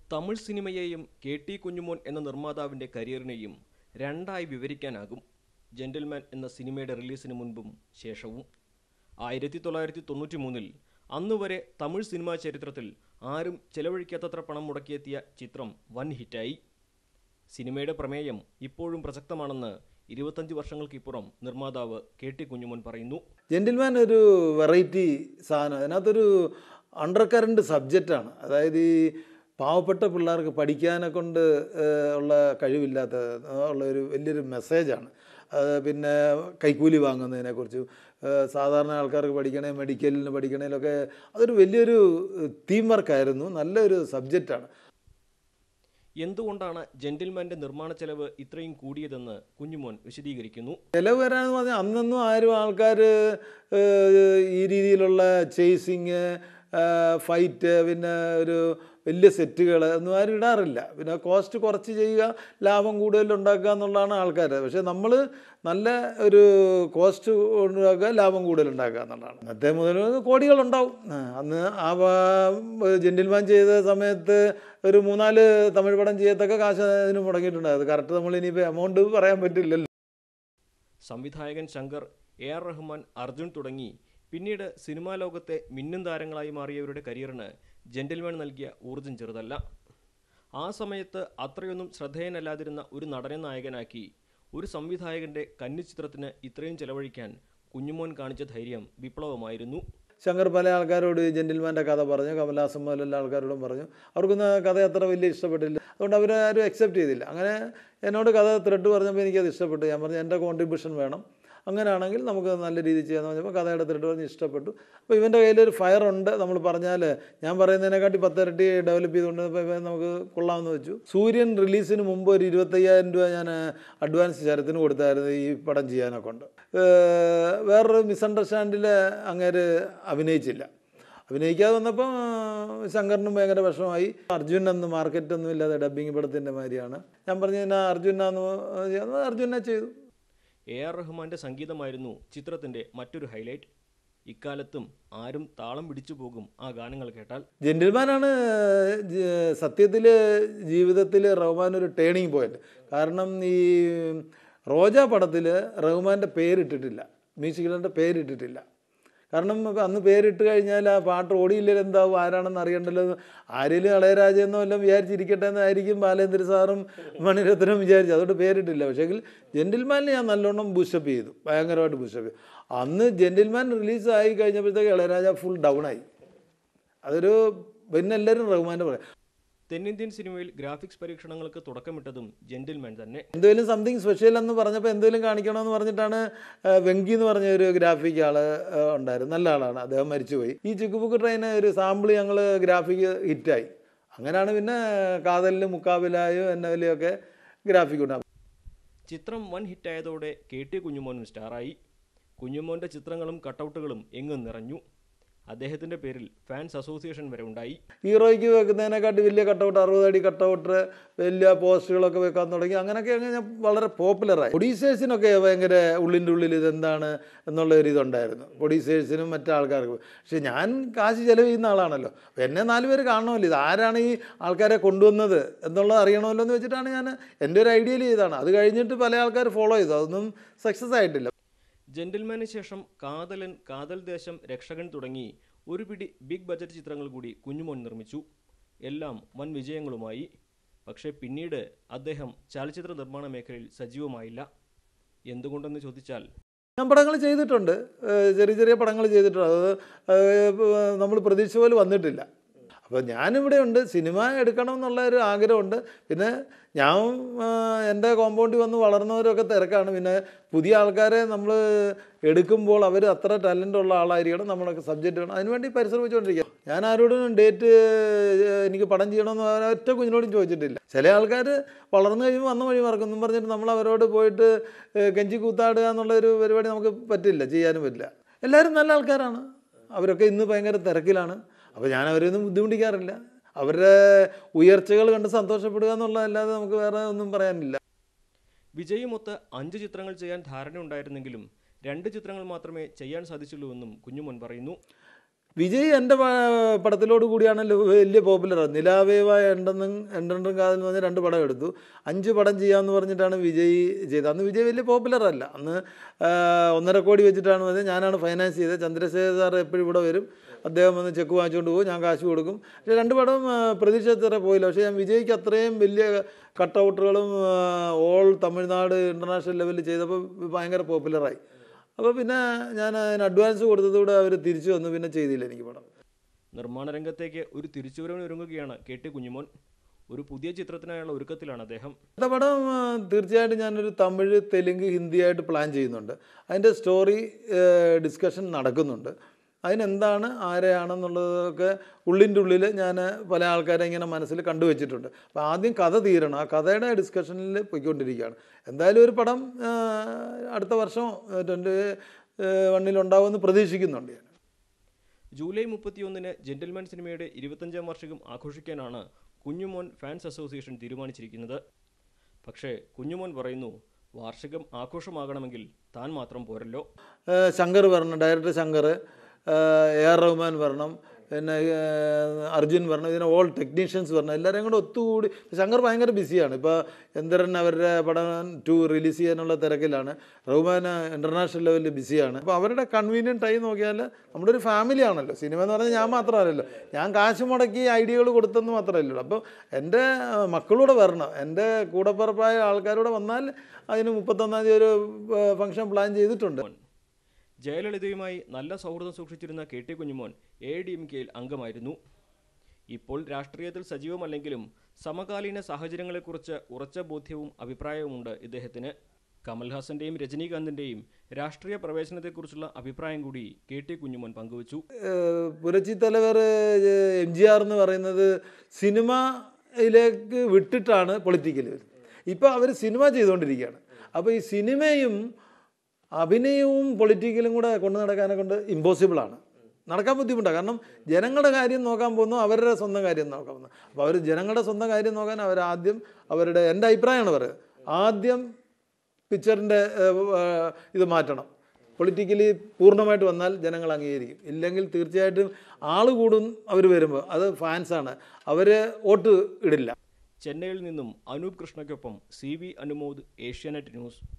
തമിഴ് സിനിമയെയും K T Kunjumon എന്ന നിർമ്മാതാവിൻ്റെ കരിയറിനെയും രണ്ടായി വിവരിക്കാനാകും ജെന്റിൽമാൻ എന്ന സിനിമയുടെ റിലീസിന് മുൻപും ശേഷവും ആയിരത്തി തൊള്ളായിരത്തി തൊണ്ണൂറ്റി മൂന്നിൽ അന്നുവരെ തമിഴ് സിനിമാ ചരിത്രത്തിൽ ആരും ചെലവഴിക്കാത്തത്ര പണം മുടക്കിയെത്തിയ ചിത്രം വൻ ഹിറ്റായി സിനിമയുടെ പ്രമേയം ഇപ്പോഴും പ്രസക്തമാണെന്ന് ഇരുപത്തഞ്ച് വർഷങ്ങൾക്കിപ്പുറം നിർമ്മാതാവ് കെ ടി കുഞ്ഞുമോൻ പറയുന്നു ജെന്റിൽമാൻ ഒരു വെറൈറ്റി സാധനം അതിനകത്തൊരു അണ്ടർ കറണ്ട് സബ്ജക്റ്റാണ് അതായത് ഈ പാവപ്പെട്ട പിള്ളേർക്ക് പഠിക്കാനെ കൊണ്ട് ഏഹ്, ഉള്ള കഴിവില്ലാത്ത ഉള്ള ഒരു വലിയൊരു മെസ്സേജാണ് അത് പിന്നെ കൈക്കൂലി വാങ്ങുന്നതിനെക്കുറിച്ച് ഏഹ്, സാധാരണ ആൾക്കാർക്ക് പഠിക്കണേ മെഡിക്കലിന് പഠിക്കണേലൊക്കെ അതൊരു വലിയൊരു തീം വർക്കായിരുന്നു നല്ലൊരു സബ്ജക്റ്റാണ് എന്തുകൊണ്ടാണ് ജെന്റിൽമാന്റെ നിർമ്മാണ ചെലവ് ഇത്രയും കൂടിയതെന്ന് കുഞ്ഞുമോൻ വിശദീകരിക്കുന്നു ചിലവ് വരാന്ന് പറഞ്ഞാൽ അന്നൊന്നും ആരും ആൾക്കാർ ഈ രീതിയിലുള്ള ചേസിങ് ഫൈറ്റ് പിന്നെ ഒരു വലിയ സെറ്റുകൾ ഒന്നും ആരും ഇടാറില്ല പിന്നെ കോസ്റ്റ് കുറച്ച് ചെയ്യുക ലാഭം കൂടുതൽ ഉണ്ടാക്കുക എന്നുള്ളതാണ് ആൾക്കാർ പക്ഷേ നമ്മൾ നല്ല ഒരു കോസ്റ്റ് ഉണ്ടാക്കുക ലാഭം കൂടുതൽ ഉണ്ടാക്കുക എന്നുള്ളതാണ് അന്നത്തെ മുതൽ കോടികളുണ്ടാവും ആ, അന്ന് ആ ജെന്റിൽമാൻ ചെയ്ത സമയത്ത് ഒരു മൂന്നാല് തമിഴ് പടം ചെയ്യത്തക്ക കാശ് അതിന് മുടങ്ങിയിട്ടുണ്ട് അത് കറക്റ്റ് നമ്മൾ ഇനിയിപ്പോൾ എമൗണ്ട് പറയാൻ പറ്റില്ലല്ലോ സംവിധായകൻ ശങ്കർ എ ആർ റഹ്മാൻ അർജുൻ തുടങ്ങി പിന്നീട് സിനിമാ ലോകത്തെ മിന്നും താരങ്ങളായി മാറിയവരുടെ കരിയറിന് ജെന്റിൽമാൻ നൽകിയ ഊർജം ചെറുതല്ല ആ സമയത്ത് അത്രയൊന്നും ശ്രദ്ധേയനല്ലാതിരുന്ന ഒരു നടനെ നായകനാക്കി ഒരു സംവിധായകന്റെ കന്നിച്ചിത്രത്തിന് ഇത്രയും ചെലവഴിക്കാൻ കുഞ്ഞുമോൻ കാണിച്ച ധൈര്യം വിപ്ലവമായിരുന്നു ശങ്കർ പല ആൾക്കാരോട് ഈ ജെന്റിൽമാൻ്റെ കഥ പറഞ്ഞു കമലാസം മുതൽ എല്ലാ ആൾക്കാരോടും പറഞ്ഞു അവർക്കൊന്നും ആ കഥ അത്ര വലിയ ഇഷ്ടപ്പെട്ടില്ല അതുകൊണ്ട് അവർ ആരും അക്സെപ്റ്റ് ചെയ്തില്ല അങ്ങനെ എന്നോട് കഥ ത്രെഡ് പറഞ്ഞപ്പോൾ എനിക്കത് ഇഷ്ടപ്പെട്ടു ഞാൻ പറഞ്ഞു എൻ്റെ കോൺട്രിബ്യൂഷൻ വേണം അങ്ങനെയാണെങ്കിൽ നമുക്ക് നല്ല രീതിയിൽ ചെയ്യാമെന്ന് പറഞ്ഞപ്പോൾ കഥയുടെ ത്രെഡ് പറഞ്ഞ് ഇഷ്ടപ്പെട്ടു അപ്പോൾ ഇവൻ്റെ കയ്യിലൊരു ഫയർ ഉണ്ട് നമ്മൾ പറഞ്ഞാൽ ഞാൻ പറയുന്നതിനെക്കാട്ടി പത്തിരട്ടി ഡെവലപ്പ് ചെയ്തുകൊണ്ട് ഇപ്പോൾ ഇവൻ നമുക്ക് കൊള്ളാമെന്ന് വെച്ചു സൂര്യൻ റിലീസിന് മുമ്പ് ഒരു ഇരുപത്തയ്യായിരം രൂപ ഞാൻ അഡ്വാൻസ് ശരത്തിന് കൊടുത്തായിരുന്നു ഈ പടം ചെയ്യാനൊക്കെ ഉണ്ട് ഏർ വേറൊരു മിസ്അണ്ടർസ്റ്റാൻഡിൽ അങ്ങേര് അഭിനയിച്ചില്ല അഭിനയിക്കാതെ വന്നപ്പം ശങ്കറിനും ഭയങ്കര വിഷമമായി അർജുൻ അന്ന് മാർക്കറ്റൊന്നും ഇല്ലാതെ ഡബ്ബിങ് പടത്തിൻ്റെ മാതിരിയാണ് ഞാൻ പറഞ്ഞു ഞാൻ അർജുനാന്ന് അർജുനെ ചെയ്തു എ ആർ റഹ്മാന്റെ സംഗീതമായിരുന്നു ചിത്രത്തിന്റെ മറ്റൊരു ഹൈലൈറ്റ് ഇക്കാലത്തും ആരും താളം പിടിച്ചു പോകും ആ ഗാനങ്ങൾ കേട്ടാൽ ജെന്റിൽമാനാണ് സത്യത്തിൽ ജീവിതത്തിൽ റഹ്മാൻ ഒരു ടേണിങ് പോയിന്റ് കാരണം ഈ റോജ പടത്തിൽ റഹ്മാൻ്റെ പേരിട്ടിട്ടില്ല മ്യൂസിക്കലിൻ്റെ പേരിട്ടിട്ടില്ല കാരണം ഇപ്പം അന്ന് പേരിട്ട് കഴിഞ്ഞാൽ ആ പാട്ട് ഓടിയില്ലെങ്കിൽ എന്താവും ആരാണെന്ന് അറിയണ്ടല്ലോ ആരെങ്കിലും ഇളയരാജയെന്നോ എല്ലാം വിചാരിച്ചിരിക്കട്ടെ എന്നായിരിക്കും ബാലേന്ദ്ര സാറും മണിരത്നം വിചാരിച്ചു അതുകൊണ്ട് പേരിട്ടില്ല പക്ഷേങ്കിൽ ജെന്റിൽമാനിൽ ഞാൻ നല്ലോണം ബൂസ്റ്റപ്പ് ചെയ്തു ഭയങ്കരമായിട്ട് ബൂസ്റ്റപ്പ് ചെയ്തു അന്ന് ജെന്റിൽമാൻ റിലീസായി കഴിഞ്ഞപ്പോഴത്തേക്ക് ഇളയരാജ ഫുൾ ഡൗൺ ആയി അതൊരു പിന്നെ എല്ലാവരും റഹ്മാൻ്റെ പറയാം തെന്നിന്ത്യൻ സിനിമയിൽ ഗ്രാഫിക്സ് പരീക്ഷണങ്ങൾക്ക് തുടക്കമിട്ടതും ജെന്റിൽമാൻ തന്നെ എന്തെങ്കിലും സംതിങ് സ്പെഷ്യൽ എന്ന് പറഞ്ഞപ്പോൾ എന്തെങ്കിലും കാണിക്കണമെന്ന് പറഞ്ഞിട്ടാണ് ആ, വെങ്കി എന്ന് പറഞ്ഞ ഒരു ഗ്രാഫിക് ആൾ ഉണ്ടായിരുന്നു നല്ല ആളാണ് അദ്ദേഹം മരിച്ചുപോയി ഈ ചിക്കുബുക്ക് ട്രെയിന് ഒരു സാമ്പിൾ ഞങ്ങൾ ഗ്രാഫിക് ഹിറ്റായി അങ്ങനെയാണ് പിന്നെ കാതലിലും മുക്കാബിലായും എന്നതിലൊക്കെ ഗ്രാഫിക് ഉണ്ടാകും ചിത്രം വൻ ഹിറ്റായതോടെ കെ ടി കുഞ്ഞുമോനും സ്റ്റാറായി കുഞ്ഞുമോന്റെ ചിത്രങ്ങളും കട്ടൗട്ടുകളും എങ്ങും നിറഞ്ഞു അദ്ദേഹത്തിന്റെ പേരിൽ ഫാൻസ് അസോസിയേഷൻ വരെ ഉണ്ടായി ഹീറോയ്ക്ക് വെക്കുന്നതിനെക്കാട്ടി വലിയ കട്ടൗട്ട് അറുപത് അടി കട്ടൗട്ട് വലിയ പോസ്റ്റുകളൊക്കെ വെക്കാൻ തുടങ്ങി അങ്ങനെയൊക്കെ അങ്ങനെ വളരെ പോപ്പുലറായി പ്രൊഡ്യൂസേഴ്സിനൊക്കെ ഭയങ്കര ഉള്ളിൻ്റെ ഉള്ളിൽ ഇതെന്താണ് എന്നുള്ള ഒരു ഇതുണ്ടായിരുന്നു പ്രൊഡ്യൂസേഴ്സിനും മറ്റു ആൾക്കാർക്കും പക്ഷെ ഞാൻ കാശ് ചെലവ് ചെയ്യുന്ന ആളാണല്ലോ അപ്പോൾ എന്നെ നാല് പേര് കാണണമല്ലോ ഇത് ആരാണ് ഈ ആൾക്കാരെ കൊണ്ടുവന്നത് എന്നുള്ളത് അറിയണമല്ലോ എന്ന് വെച്ചിട്ടാണ് ഞാൻ എൻ്റെ ഒരു ഐഡിയയിൽ ചെയ്തതാണ് അത് കഴിഞ്ഞിട്ട് പല ആൾക്കാർ ഫോളോ ചെയ്തു അതൊന്നും സക്സസ് ആയിട്ടില്ല ജെന്റിൽമാന് ശേഷം കാതലൻ കാതൽ ദേശം രക്ഷകൻ തുടങ്ങി ഒരു പിടി ബിഗ് ബജറ്റ് ചിത്രങ്ങൾ കൂടി കുഞ്ഞുമോൻ നിർമ്മിച്ചു എല്ലാം വൻ വിജയങ്ങളുമായി പക്ഷേ പിന്നീട് അദ്ദേഹം ചലച്ചിത്ര നിർമ്മാണ മേഖലയിൽ സജീവമായില്ല എന്തുകൊണ്ടെന്ന് ചോദിച്ചാൽ ഞാൻ പടങ്ങൾ ചെയ്തിട്ടുണ്ട് ഏഹ് ചെറിയ ചെറിയ പടങ്ങൾ ചെയ്തിട്ടുണ്ട് അത് നമ്മൾ പ്രതീക്ഷ പോലെ വന്നിട്ടില്ല അപ്പോൾ ഞാനിവിടെ ഉണ്ട് സിനിമ എടുക്കണം എന്നുള്ള ഒരു ആഗ്രഹമുണ്ട് പിന്നെ ഞാൻ ആഹ് എൻ്റെ കോമ്പൗണ്ടിൽ വന്ന് വളർന്നവരൊക്കെ തിരക്കാണ് പിന്നെ പുതിയ ആൾക്കാരെ നമ്മൾ എടുക്കുമ്പോൾ അവർ അത്ര ടാലൻ്റ് ഉള്ള ആളായിരിക്കണം നമ്മളൊക്കെ സബ്ജക്റ്റ് വേണം അതിനുവേണ്ടി പരിശ്രമിച്ചുകൊണ്ടിരിക്കുക ഞാൻ ആരോടും ഡേറ്റ് എനിക്ക് പടം ചെയ്യണമെന്ന് ഒറ്റ കുഞ്ഞിനോടും ചോദിച്ചിട്ടില്ല ചില ആൾക്കാർ വളർന്നു കഴിയുമ്പോൾ വന്ന വഴി മറക്കും പറഞ്ഞിട്ട് നമ്മൾ അവരോട് പോയിട്ട് ഏഹ് കെഞ്ചി കൂത്താടുക എന്നുള്ളൊരു പരിപാടി നമുക്ക് പറ്റില്ല ചെയ്യാനും പറ്റില്ല എല്ലാവരും നല്ല ആൾക്കാരാണ് അവരൊക്കെ ഇന്ന് ഭയങ്കര തിരക്കിലാണ് അപ്പോൾ ഞാൻ അവരെയൊന്നും ബുദ്ധിമുട്ടിക്കാറില്ല അവരുടെ ഉയർച്ചകൾ കണ്ട് സന്തോഷപ്പെടുക എന്നുള്ളതല്ലാതെ നമുക്ക് വേറെ ഒന്നും പറയാനില്ല വിജയുമൊത്ത് അഞ്ച് ചിത്രങ്ങൾ ചെയ്യാൻ ധാരണയുണ്ടായിരുന്നെങ്കിലും രണ്ട് ചിത്രങ്ങൾ മാത്രമേ ചെയ്യാൻ സാധിച്ചുള്ളൂവെന്നും കുഞ്ഞുമോൻ പറയുന്നു വിജയ് എൻ്റെ പ- പടത്തിലോട് കൂടിയാണ് ല- വലിയ പോപ്പുലർ നിലാവേവ എണ്ടെന്നും എണ്ടെണ്ടും കാതെന്ന് പറഞ്ഞ രണ്ട് പടം എടുത്തു അഞ്ച് പടം ചെയ്യാമെന്ന് പറഞ്ഞിട്ടാണ് വിജയ് ചെയ്തത് അന്ന് വിജയ് വലിയ പോപ്പുലർ അല്ല അന്ന് ആ, ഒന്നര കോടി വെച്ചിട്ടാണ് വന്നത് ഞാനാണ് ഫൈനാൻസ് ചെയ്തത് ചന്ദ്രശേഖർ സാർ എപ്പോഴും ഇവിടെ വരും അദ്ദേഹം വന്ന് ചെക്ക് വാങ്ങിച്ചുകൊണ്ട് പോകും ഞാൻ കാശ് കൊടുക്കും പക്ഷേ രണ്ട് പടം ആ, പ്രതീക്ഷ അത്ര പോയില്ല പക്ഷേ ഞാൻ വിജയ്ക്ക് അത്രയും വലിയ കട്ടൗട്ടുകളും ഓൾ തമിഴ്നാട് ഇൻ്റർനാഷണൽ ലെവലിൽ ചെയ്തപ്പോൾ ഭയങ്കര പോപ്പുലറായി അപ്പോൾ പിന്നെ ഞാൻ അതിന് അഡ്വാൻസ് കൊടുത്തതോടെ അവർ തിരിച്ചു വന്നു പിന്നെ ചെയ്തില്ല എനിക്ക് പടം നിർമ്മാണ രംഗത്തേക്ക് ഒരു തിരിച്ചുവരവിന് ഒരുങ്ങുകയാണ് കെ ടി കുഞ്ഞുമോൻ ഒരു പുതിയ ചിത്രത്തിനായുള്ള ഒരുക്കത്തിലാണ് അദ്ദേഹം അടുത്ത പടം ആ, തീർച്ചയായിട്ടും ഞാനൊരു തമിഴ് തെലുങ്ക് ഹിന്ദിയായിട്ട് പ്ലാൻ ചെയ്യുന്നുണ്ട് അതിൻ്റെ സ്റ്റോറി ഡിസ്കഷൻ നടക്കുന്നുണ്ട് അതിനെന്താണ് ആരെയാണെന്നുള്ളതൊക്കെ ഉള്ളിൻ്റെ ഉള്ളിൽ ഞാൻ പല ആൾക്കാരെ ഇങ്ങനെ മനസ്സിൽ കണ്ടുവച്ചിട്ടുണ്ട് അപ്പോൾ ആദ്യം കഥ തീരണം ആ കഥയുടെ ഡിസ്കഷനിൽ പോയിക്കൊണ്ടിരിക്കുകയാണ് എന്തായാലും ഒരു പടം ആ, അടുത്ത വർഷം ട്വൻറ്റി വണ്ണിലുണ്ടാവുമെന്ന് പ്രതീക്ഷിക്കുന്നുണ്ട് ഞാൻ ജൂലൈ മുപ്പത്തിയൊന്നിന് ജെന്റിൽമാൻ സിനിമയുടെ ഇരുപത്തഞ്ചാം വാർഷികം ആഘോഷിക്കാനാണ് കുഞ്ഞുമോൻ ഫാൻസ് അസോസിയേഷൻ തീരുമാനിച്ചിരിക്കുന്നത് പക്ഷേ കുഞ്ഞുമോൻ പറയുന്നു വാർഷികം ആഘോഷമാകണമെങ്കിൽ താൻ മാത്രം പോരല്ലോ ഏഹ് ശങ്കർ വരണം director Shankar A R Rahman വരണം പിന്നെ ഏഹ് അർജുൻ വരണം ഇതിന് ഓൾ ടെക്നീഷ്യൻസ് വരണം എല്ലാവരെയും കൂടെ ഒത്തുകൂടി ശങ്കർ ഭയങ്കര ബിസിയാണ് ഇപ്പോൾ എന്തരൻ അവരുടെ പടം ടു റിലീസ് ചെയ്യാനുള്ള തിരക്കിലാണ് റഹ്മാൻ ഇൻ്റർനാഷണൽ ലെവലിൽ ബിസിയാണ് അപ്പോൾ അവരുടെ കൺവീനിയൻറ്റ് ടൈം നോക്കിയാൽ നമ്മുടെ ഒരു ഫാമിലി ആണല്ലോ സിനിമ എന്ന് പറഞ്ഞാൽ ഞാൻ മാത്രമല്ലല്ലോ ഞാൻ കാശ് മുടക്കി ഐഡിയകൾ കൊടുത്തെന്ന് മാത്രമല്ലല്ലോ അപ്പോൾ എൻ്റെ മക്കളൂടെ വരണം എൻ്റെ കൂടപ്പിറപ്പായ ആൾക്കാരൂടെ വന്നാൽ അതിന് മുപ്പത്തൊന്നാം തീയതി ഒരു ഫംഗ്ഷൻ പ്ലാൻ ചെയ്തിട്ടുണ്ട് മോൻ ജയലളിതയുമായി നല്ല സൗഹൃദം സൂക്ഷിച്ചിരുന്ന K T Kunjumon A D M കെയിൽ അംഗമായിരുന്നു ഇപ്പോൾ രാഷ്ട്രീയത്തിൽ സജീവമല്ലെങ്കിലും സമകാലീന സാഹചര്യങ്ങളെക്കുറിച്ച് ഉറച്ച ബോധ്യവും അഭിപ്രായവുമുണ്ട് ഇദ്ദേഹത്തിന് കമൽഹാസന്റെയും രജനീകാന്തിന്റെയും രാഷ്ട്രീയ പ്രവേശനത്തെക്കുറിച്ചുള്ള അഭിപ്രായം കൂടി കെ ടി കുഞ്ഞുമോൻ പങ്കുവച്ചു ഏഹ് Puratchi Thalaivar M G R എന്ന് പറയുന്നത് സിനിമയിലേക്ക് വിട്ടിട്ടാണ് പൊളിറ്റിക്കൽ വരുന്നത് ഇപ്പോൾ അവർ സിനിമ ചെയ്തുകൊണ്ടിരിക്കുകയാണ് അപ്പോൾ ഈ സിനിമയും അഭിനയവും പൊളിറ്റിക്കലും കൂടെ കൊണ്ടു നടക്കാനെ കൊണ്ട് ഇമ്പോസിബിളാണ് നടക്കാൻ ബുദ്ധിമുട്ടാണ് കാരണം ജനങ്ങളുടെ കാര്യം നോക്കാൻ പോകുന്നു അവരുടെ സ്വന്തം കാര്യം നോക്കാൻ പോകുന്നു അപ്പോൾ അവർ ജനങ്ങളുടെ സ്വന്തം കാര്യം നോക്കാൻ അവർ ആദ്യം അവരുടെ എൻ്റെ അഭിപ്രായമാണ് പറയുന്നത് ആദ്യം പിക്ചറിൻ്റെ ഇത് മാറ്റണം പൊളിറ്റിക്കലി പൂർണ്ണമായിട്ട് വന്നാൽ ജനങ്ങൾ അംഗീകരിക്കും ഇല്ലെങ്കിൽ തീർച്ചയായിട്ടും ആൾ കൂടും അവർ വരുമ്പോൾ അത് ഫാൻസാണ് അവർ വോട്ട് ഇടില്ല ചെന്നൈയിൽ നിന്നും അനൂപ് കൃഷ്ണയ്ക്കൊപ്പം C V Anumod Asianet news